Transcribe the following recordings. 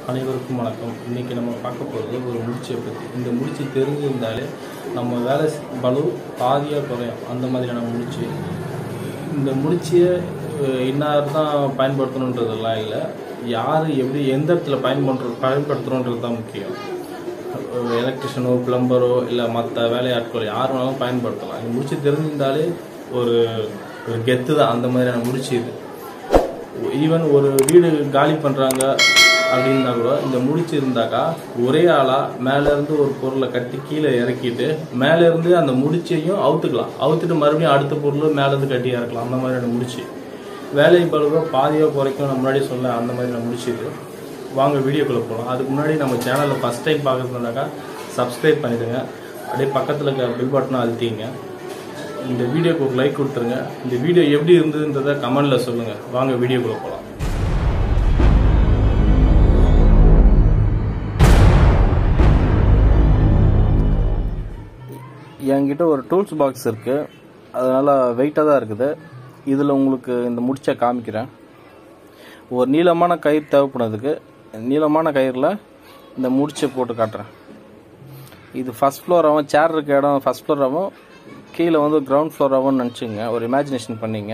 அனைவருக்கும் வணக்கம் இன்றைக்கி நம்ம பார்க்க போகிறது ஒரு முடிச்சை பற்றி இந்த முடிச்சு தெரிஞ்சிருந்தாலே நம்ம வேலை செ- பளு பாதியாக குறையும் அந்த மாதிரியான முடிச்சு இந்த முடிச்சியை அஹ், இன்னார் தான் பயன்படுத்தணுன்றதெல்லாம் இல்லை யார் எப்படி எந்த இடத்துல பயன்படுற பயன்படுத்துகிறோன்றது தான் முக்கியம் எலக்ட்ரிஷனோ பிளம்பரோ இல்லை மற்ற வேலையாட்களோ யார் வேணாலும் பயன்படுத்தலாம் இந்த முடிச்சு தெரிஞ்சிருந்தாலே ஒரு ஒரு கெத்து தான் அந்த மாதிரியான முடிச்சு இது ஈவன் ஒரு வீடு காலி பண்ணுறாங்க அப்படின்னா கூட இந்த முடிச்சு இருந்தாக்கா ஒரே ஆளாக மேலேருந்து ஒரு பொருளை கட்டி கீழே இறக்கிட்டு மேலேருந்து அந்த முடிச்சையும் அவுத்துக்கலாம் அவுத்துட்டு மறுபடியும் அடுத்த பொருள் மேலேருந்து கட்டி இறக்கலாம் அந்த மாதிரியான முடிச்சு வேலை பழுவோ பாதியோ குறைக்கும் நான் முன்னாடி சொன்ன அந்த மாதிரி நான் முடிச்சு இது வாங்க வீடியோக்குள்ளே போகலாம் அதுக்கு முன்னாடி நம்ம சேனலில் ஃபஸ்ட் டைம் பார்க்குறதுனாக்கா சப்ஸ்கிரைப் பண்ணிடுங்க அப்படியே பக்கத்தில் இருக்க பில் பட்டனை அழுத்திங்க இந்த வீடியோக்கு ஒரு லைக் கொடுத்துருங்க இந்த வீடியோ எப்படி இருந்ததுன்றதை கமெண்ட்ல சொல்லுங்க வாங்க வீடியோக்குள்ள போகலாம் என்கிட்ட ஒரு டூல்ஸ் பாக்ஸ் இருக்கு அதனால வெயிட்டாக தான் இருக்குது இதில் உங்களுக்கு இந்த முடிச்ச காமிக்கிறேன் ஒரு நீளமான கயிறு தேவைப்படுறதுக்கு நீளமான கயிறில் இந்த முடிச்சை போட்டு காட்டுறேன் இது ஃபர்ஸ்ட் ஃப்ளோராகவும் சேர் இருக்க இடம் ஃபர்ஸ்ட் ஃப்ளோராகவும் கீழே வந்து கிரவுண்ட் ஃப்ளோராகவும் நினச்சிங்க ஒரு இமேஜினேஷன் பண்ணிங்க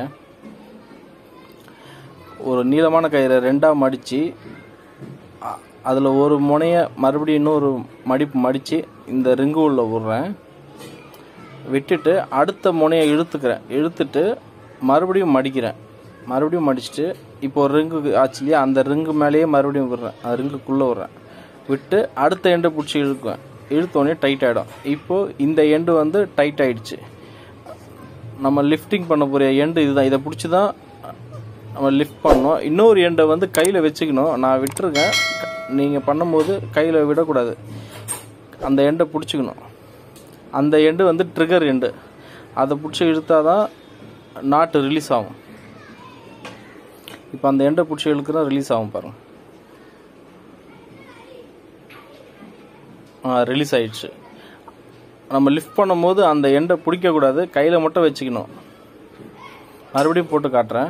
ஒரு நீளமான கயிறை ரெண்டாக மடித்து அதில் ஒரு முனையை மறுபடியும் இன்னொரு மடிப்பு மடித்து இந்த ரிங்கு உள்ள விட்றேன் விட்டுட்டு அடுத்த முனையை இழுத்துக்கிறேன் இழுத்துட்டு மறுபடியும் மடிக்கிறேன் மறுபடியும் மடிச்சுட்டு இப்போ ஒரு ரிங்கு ஆச்சு இல்லையா அந்த ரிங்கு மேலேயே மறுபடியும் விடுறேன் அந்த ரிங்குக்குள்ளே விட்றேன் விட்டு அடுத்த எண்டை பிடிச்சி இழுக்குவேன் இழுத்தோடனே டைட் ஆகிடும் இப்போது இந்த எண்டு வந்து டைட் ஆயிடுச்சு நம்ம லிஃப்டிங் பண்ண போகிற எண்டு இதுதான் இதை பிடிச்சி தான் நம்ம லிஃப்ட் பண்ணணும் இன்னொரு எண்டை வந்து கையில் வச்சுக்கணும் நான் விட்டுருக்கேன் நீங்கள் பண்ணும்போது கையில் விடக்கூடாது அந்த எண்டை பிடிச்சிக்கணும் அந்த எண்டு வந்து ட்ரிகர் எண்டு அதை பிடிச்சி இழுத்தா தான் நாட்டு ரிலீஸ் ஆகும் இப்போ அந்த எண்டை பிடிச்சி இழுக்கிறா ரிலீஸ் ஆகும் பாருங்க ரிலீஸ் ஆயிடுச்சு நம்ம லிஃப்ட் பண்ணும்போது அந்த எண்டை பிடிக்கக்கூடாது கையில் மட்டும் வச்சுக்கணும் மறுபடியும் போட்டு காட்டுறேன்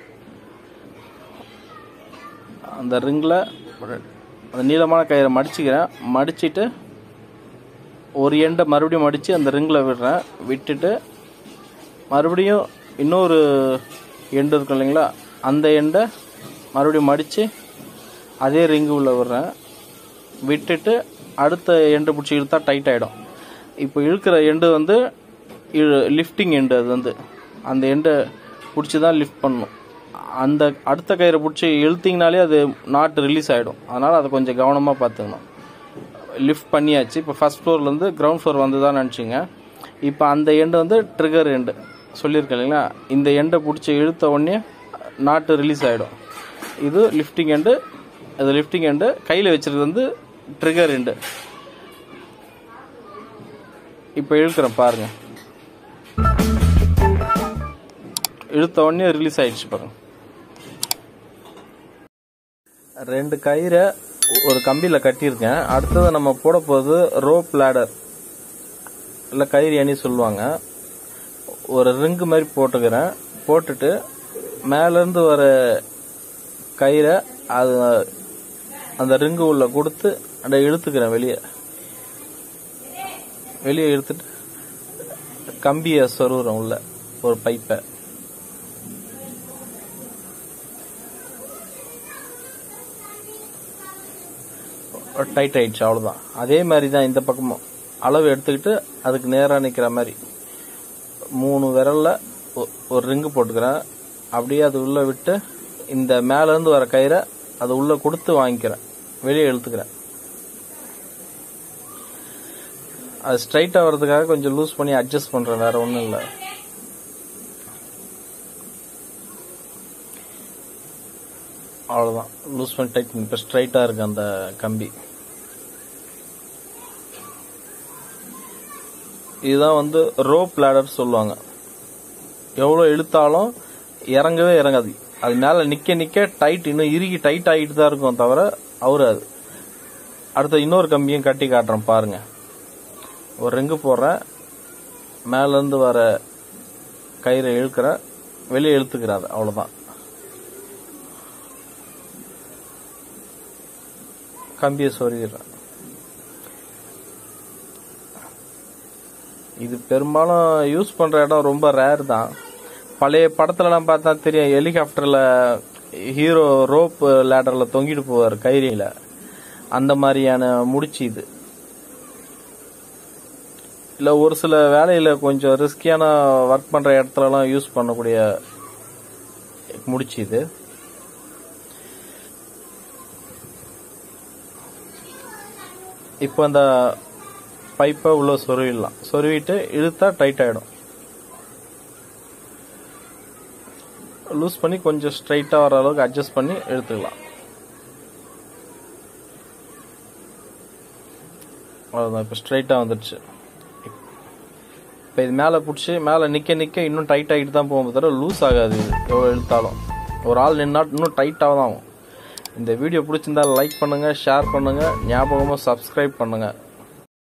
அந்த ரிங்கில் அந்த நீளமான கயிறை மடிச்சுக்கிறேன் மடிச்சிட்டு ஒரு எண்டை மறுபடியும் மடித்து அந்த ரிங்கில் விடுறேன் விட்டுட்டு மறுபடியும் இன்னொரு எண்டு இருக்கும் இல்லைங்களா அந்த எண்டை மறுபடியும் மடித்து அதே ரிங்கு உள்ள விடுறேன் விட்டுட்டு அடுத்த எண்டை பிடிச்சி இழுத்தா டைட் ஆகிடும் இப்போ இழுக்கிற எண்டு வந்து இழு லிஃப்டிங் எண்டு அது வந்து அந்த எண்டை பிடிச்சி தான் லிஃப்ட் பண்ணணும் அந்த அடுத்த கயிறை பிடிச்சி இழுத்திங்கனாலே அது நாட் ரிலீஸ் ஆகிடும் அதனால் அதை கொஞ்சம் கவனமாக பார்த்துக்கணும் லிஃப்ட் பண்ணியாச்சு இப்போ ஃபஸ்ட் ஃப்ளோர்லேருந்து கிரவுண்ட் ஃப்ளோர் வந்து தான் நினச்சிங்க இப்போ அந்த எண்டு வந்து ட்ரிகர் எண்டு சொல்லியிருக்கேன் இல்லைங்களா இந்த எண்டை பிடிச்சி இழுத்த உடனே நாட்டு ரிலீஸ் ஆகிடும் இது லிஃப்டிங் எண்டு அது லிஃப்டிங் எண்டு கையில் வச்சிருக்கிறது வந்து ட்ரிகர் எண்டு இப்போ இழுக்கிறேன் பாருங்க இழுத்த உடனே ரிலீஸ் ஆயிடுச்சு பாருங்க ரெண்டு கயிறை ஒரு கம்பியில் கட்டியிருக்கேன் அடுத்தது நம்ம போட போகிறது ரோப் லேடர் இல்லை கயிறு அணி சொல்லுவாங்க ஒரு ரிங்கு மாதிரி போட்டுக்கிறேன் போட்டுட்டு மேலேருந்து வர கயிறை அது அந்த ரிங்கு உள்ள கொடுத்து அதை இழுத்துக்கிறேன் வெளியே வெளியே இழுத்துட்டு கம்பியை சொருகிறேன் உள்ள ஒரு பைப்பை டைட் ஆயிடுச்சு அவ்வளோதான் அதே மாதிரி தான் இந்த பக்கமும் அளவு எடுத்துக்கிட்டு அதுக்கு நேராக நிற்கிற மாதிரி மூணு விரல்ல ஒ- ஒரு ரிங்கு போட்டுக்கிறேன் அப்படியே அது உள்ளே விட்டு இந்த மேலேருந்து வர கயிறை அது உள்ளே கொடுத்து வாங்கிக்கிறேன் வெளியே இழுத்துக்கிறேன் அது ஸ்ட்ரைட்டாக வர்றதுக்காக கொஞ்சம் லூஸ் பண்ணி அட்ஜஸ்ட் பண்ணுறேன் வேற ஒன்றும் இல்லை அவ்வளோதான் லூஸ் பண்ணி டைட் பண்ணி இப்போ ஸ்ட்ரைட்டாக இருக்கு அந்த கம்பி இதுதான் வந்து ரோப் லேடர் சொல்லுவாங்க எவ்வளோ இழுத்தாலும் இறங்கவே இறங்காது அது மேலே நிற்க நிற்க டைட் இன்னும் இறுகி டைட் ஆகிட்டு தான் இருக்கும் தவிர அவராது அடுத்த இன்னொரு கம்பியும் கட்டி காட்டுறேன் பாருங்க ஒரு ரிங்கு போடுறேன் மேலேருந்து வர கயிறை இழுக்கிறேன் வெளியே இழுத்துக்கிறேன் அது அவ்வளோதான் கம்பியை சொருகிடுறேன் இது பெரும்பாலும் யூஸ் பண்ணுற இடம் ரொம்ப ரேர் தான் பழைய படத்துலலாம் பார்த்தா தெரியும் ஹெலிகாப்டரில் ஹீரோ ரோப் லேடரில் தொங்கிட்டு போவார் கைரியில் அந்த மாதிரியான முடிச்சு இது இல்லை ஒரு சில வேலையில் கொஞ்சம் ரிஸ்கியான ஒர்க் பண்ணுற இடத்துலலாம் யூஸ் பண்ணக்கூடிய முடிச்சு இது இப்போ அந்த பைப்பை உள்ள சொருவிடலாம் சொருவிட்டு இழுத்தா டைட் ஆகிடும் லூஸ் பண்ணி கொஞ்சம் ஸ்ட்ரைட்டாக வர அளவுக்கு அட்ஜஸ்ட் பண்ணி எடுத்துக்கலாம் அவ்வளோதான் இப்போ ஸ்ட்ரைட்டாக வந்துடுச்சு இப்போ இது மேலே பிடிச்சி மேலே நிற்க நிற்க இன்னும் டைட் ஆகிட்டு தான் போகும் தவிர லூஸ் ஆகாது இது எவ்வளோ இழுத்தாலும் ஒரு ஆள் நின்னா இன்னும் டைட்டாக தான் ஆகும் இந்த வீடியோ பிடிச்சிருந்தா லைக் பண்ணுங்கள் ஷேர் பண்ணுங்கள் ஞாபகமாக சப்ஸ்கிரைப் பண்ணுங்கள்